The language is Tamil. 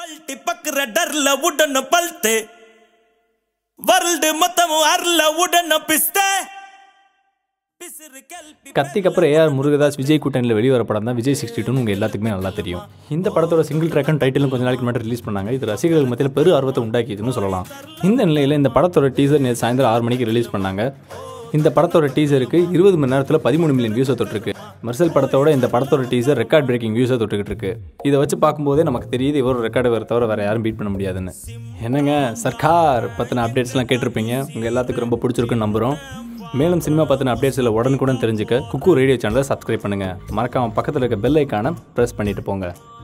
పల్టి పక్కర డర్ల ఉడన పల్తే వరల్డ్ మొత్తము అర్ల ఉడన పిస్తే పిసిరు కెల్పి கத்திக்கு அப்புறம் ஏஆர் முருகதாஸ் விஜய் கூட்டணியில் வெளிவர படம் தான் விஜய் சிக்ஸ்டி டூன்னு உங்கள் எல்லாத்துக்குமே நல்லா தெரியும் இந்த படத்தோட சிங்கிள் ட்ராக்கும் டைட்டிலும் கொஞ்ச நாளைக்கு முன்னாடி ரிலீஸ் பண்ணாங்க இது ரசிகர்கள் மத்தியில் பெரு ஆர்வத்தை உண்டாக்கியதுன்னு சொல்லலாம் இந்த நிலையில் இந்த படத்தோட டீசர் நேற்று சாயந்தரம் ஆறு மணிக்கு ரிலீஸ் பண்ணாங்க இந்த படத்தோட டீசருக்கு இருபது மணி நேரத்தில் பதிமூணு மில்லியன் வியூஸை தொட்டிருக்கு மர்சல் படத்தோட இந்த படத்தோட டீசர் ரெக்கார்ட் பிரேக்கிங் வியூஸை தொட்டுக்கிட்டு இருக்கு இதை வச்சு பார்க்கும்போதே நமக்கு தெரியுது இவர் ரெக்கார்டு வேறு தவிர வேறு யாரும் பீட் பண்ண முடியாதுன்னு என்னங்க சர்க்கார் பற்றின அப்டேட்ஸ்லாம் கேட்டிருப்பீங்க உங்கள் எல்லாத்துக்கும் ரொம்ப பிடிச்சிருக்குன்னு நம்புகிறோம் மேலும் சினிமா பற்றின அப்டேட்ஸில் உடனுக்குடன் தெரிஞ்சுக்க குக்கு ரேடியோ சேனலை சப்ஸ்கிரைப் பண்ணுங்கள் மறக்காமல் பக்கத்தில் இருக்க பெல் ஐக்கானை ப்ரெஸ் பண்ணிட்டு போங்க